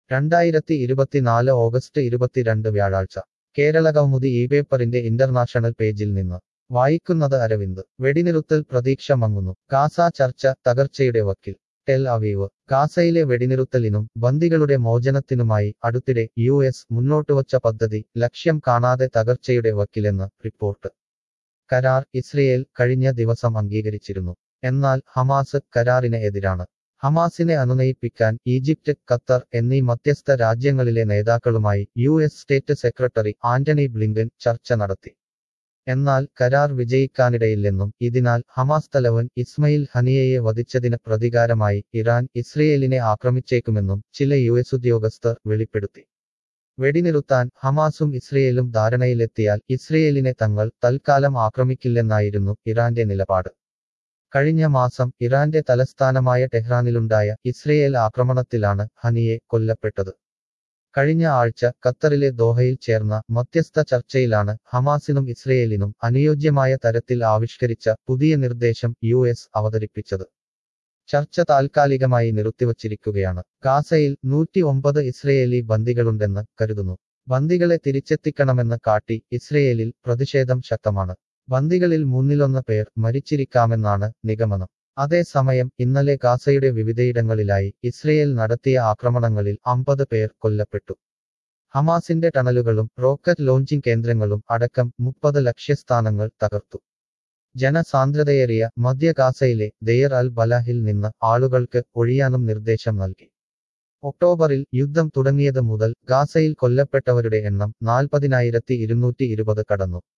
രണ്ടായിരത്തി ഇരുപത്തിനാല് ഓഗസ്റ്റ് ഇരുപത്തിരണ്ട് വ്യാഴാഴ്ച കേരള കൗമുദി ഈ പേപ്പറിന്റെ ഇന്റർനാഷണൽ പേജിൽ നിന്ന് വായിക്കുന്നത് അരവിന്ദ് വെടിനിറുത്തൽ പ്രതീക്ഷ മങ്ങുന്നു ഗാസ ചർച്ച തകർച്ചയുടെ വക്കിൽ ടെൽ അവീവ് ഗാസയിലെ വെടിനിറുത്തലിനും ബന്ദികളുടെ മോചനത്തിനുമായി അടുത്തിടെ യു എസ് മുന്നോട്ടുവച്ച പദ്ധതി ലക്ഷ്യം കാണാതെ തകർച്ചയുടെ വക്കിലെന്ന് റിപ്പോർട്ട് കരാർ ഇസ്രയേൽ കഴിഞ്ഞ ദിവസം അംഗീകരിച്ചിരുന്നു എന്നാൽ ഹമാസ് കരാറിന് എതിരാണ് ഹമാസിനെ അനുനയിപ്പിക്കാൻ ഈജിപ്റ്റ് ഖത്തർ എന്നീ മധ്യസ്ഥ രാജ്യങ്ങളിലെ നേതാക്കളുമായി U S state secretary Antony Blinken ചർച്ച നടത്തി എന്നാൽ കരാർ വിജയിക്കാനിടയില്ലെന്നും ഇതിനാൽ ഹമാസ് തലവൻ ഇസ്മയിൽ ഹനിയയെ വധിച്ചതിന് പ്രതികാരമായി ഇറാൻ ഇസ്രയേലിനെ ആക്രമിച്ചേക്കുമെന്നും ചില യു എസ് ഉദ്യോഗസ്ഥർ വെളിപ്പെടുത്തി വെടിനിറുത്താൻ ഹമാസും ഇസ്രയേലും ധാരണയിലെത്തിയാൽ ഇസ്രയേലിനെ തങ്ങൾ തൽക്കാലം ആക്രമിക്കില്ലെന്നായിരുന്നു ഇറാന്റെ നിലപാട് കഴിഞ്ഞ മാസം ഇറാന്റെ തലസ്ഥാനമായ ടെഹ്റാനിലുണ്ടായ ഇസ്രയേൽ ആക്രമണത്തിലാണ് ഹനിയെ കൊല്ലപ്പെട്ടത് കഴിഞ്ഞ ആഴ്ച ഖത്തറിലെ ദോഹയിൽ ചേർന്ന മധ്യസ്ഥ ചർച്ചയിലാണ് ഹമാസിനും ഇസ്രയേലിനും അനുയോജ്യമായ തരത്തിൽ ആവിഷ്കരിച്ച പുതിയ നിർദ്ദേശം യു എസ് അവതരിപ്പിച്ചത് ചർച്ച താൽക്കാലികമായി നിർത്തിവച്ചിരിക്കുകയാണ് ഗാസയിൽ നൂറ്റി ഒമ്പത് ഇസ്രയേലി ബന്ദികളുണ്ടെന്ന് കരുതുന്നു ബന്ദികളെ തിരിച്ചെത്തിക്കണമെന്ന് കാട്ടി ഇസ്രയേലിൽ പ്രതിഷേധം ശക്തമാണ് ബന്ദികളിൽ മൂന്നിലൊന്ന് പേർ മരിച്ചിരിക്കാമെന്നാണ് നിഗമനം അതേസമയം ഇന്നലെ ഗാസയുടെ വിവിധയിടങ്ങളിലായി ഇസ്രയേൽ നടത്തിയ ആക്രമണങ്ങളിൽ അമ്പത് പേർ കൊല്ലപ്പെട്ടു ഹമാസിന്റെ ടണലുകളും റോക്കറ്റ് ലോഞ്ചിംഗ് കേന്ദ്രങ്ങളും അടക്കം മുപ്പത് ലക്ഷ്യസ്ഥാനങ്ങൾ തകർത്തു ജനസാന്ദ്രതയേറിയ മധ്യ ഗാസയിലെ ദെയർ അൽ ബലാഹിൽ നിന്ന് ആളുകൾക്ക് ഒഴിയാനും നിർദ്ദേശം നൽകി ഒക്ടോബറിൽ യുദ്ധം തുടങ്ങിയത് മുതൽ ഗാസയിൽ കൊല്ലപ്പെട്ടവരുടെ എണ്ണം നാൽപ്പതിനായിരത്തി ഇരുന്നൂറ്റി ഇരുപത് കടന്നു